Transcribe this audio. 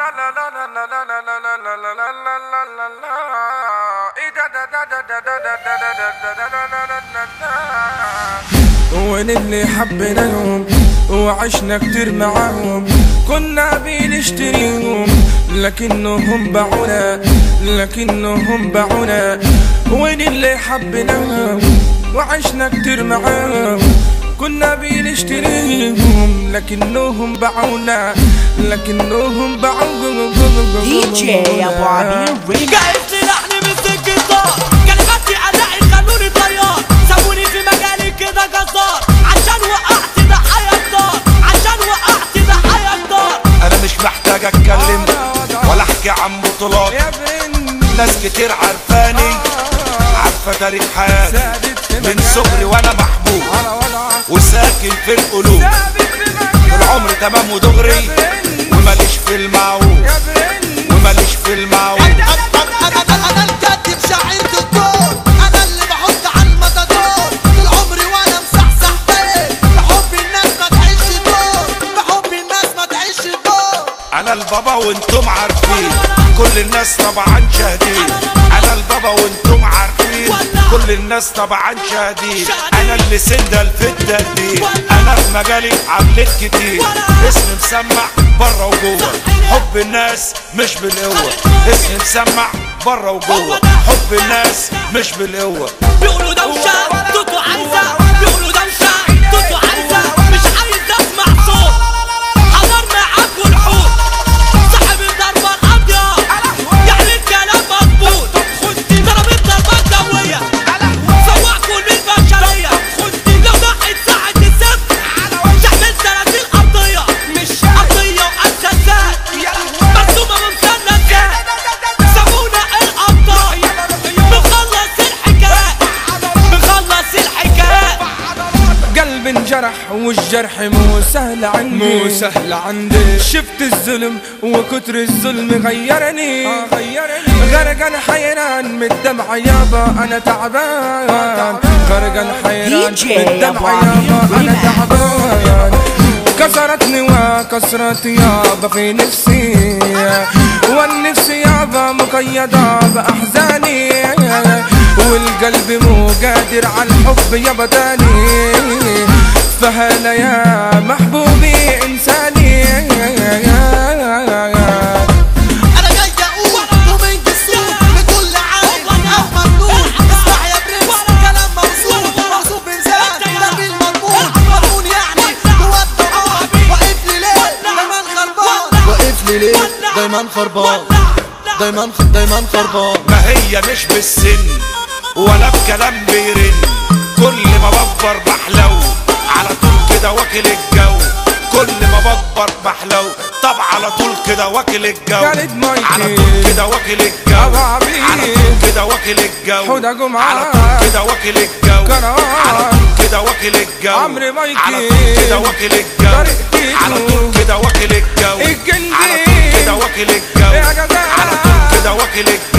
وين اللي حبيناهم وعشنا كتير معاهم كنا بنشتريهم لكنهم باعونا لكنهم باعونا وين اللي حبيناهم وعشنا كتير معاهم كنا بنشتريهم لكنهم باعونا لكنهم باعونا دي جي ابو عبير ريمي جايب سلاحني من الجزار كلماتي ادائي خلوني طيار سابوني في مجالي كده جزار عشان وقعت ضحايا الدار عشان وقعت ضحايا الدار انا مش محتاج اتكلم ولا احكي عن بطولات يا برن ناس كتير عارفاني عارفه تاريخ حياتي من صغري وانا محبوب على وضعك وساكن في القلوب ثابت في مكانك العمر تمام ودغري وماليش في المعوج يا برن وماليش في المعوج انا انا انا الكاتب شاعر الدور انا اللي بحط على المطادور طول عمري وانا مصحصح باين بحب الناس ما تعيش دور بحب الناس ما تعيش دور انا البابا وانتم عارفين كل الناس طبعا شاهدين انا البابا وانتم عارفين كل الناس طبعا شاهدين انا اللي سندل في التهديد انا في مجالي عملت كتير اسمي مسمع بره وجوه حب الناس مش بالقوه اسمي مسمع بره وجوه حب الناس مش بالقوه بيقولوا دوشة توتو عايزة بيقولوا دوشة توتو عايزة مش عايز اسمع صوت حضر معاك والحوت صاحب الضربة القاضية يعني الكلام مظبوط ضربت ضربات جوية سواقكوا للبشرية لو ضحت ساعة الصفر تعمل سلاسل أرضية مش أرضية وأساسات مرسومة بمثلثات سمونا الأبطال بنخلص الحكايات بنخلص الحكايات قلب انجرح والجرح مو سهل عندي مو سهل عندي شفت الظلم وكتر الظلم غيرني غيرني غرقان حيران من الدمع يابا انا تعبان غرقان حيران DJ من الدمع أبو عمير يابا انا ريماكس. تعبان كسرتني وكسرت يابا في نفسي والنفس يابا مقيدة بأحزاني والقلب مو قادر على الحب يابا تاني فهلا يا محبوبي إنساني انا جاي اقول ومن جسور لكل عين او ممنون اسمع يا برنس كلام موزون موزون بنزان ده بالمضمون مضمون يعني هو الطعام واقف لي ليه دايما خربان واقف لي ليه دايما خربان دايما دايما خربان ما هي مش بالسن ولا بكلام بيرن كل ما بكبر بحلو على طول كده واكل الجو كل ما بكبر بحلو طب على طول كده واكل الجو خالد مايكل. على طول كده واكل الجو أبو عبيد. على طول كده واكل الجو حودة جمعة. على طول كده واكل الجو كرار. على طول كده واكل الجو عمرو مايكل. على طول كده واكل الجو طارق تيتو. على طول كده واكل الجو الجندي. على طول كده واكل الجو يا جدع. على طول كده واكل الجو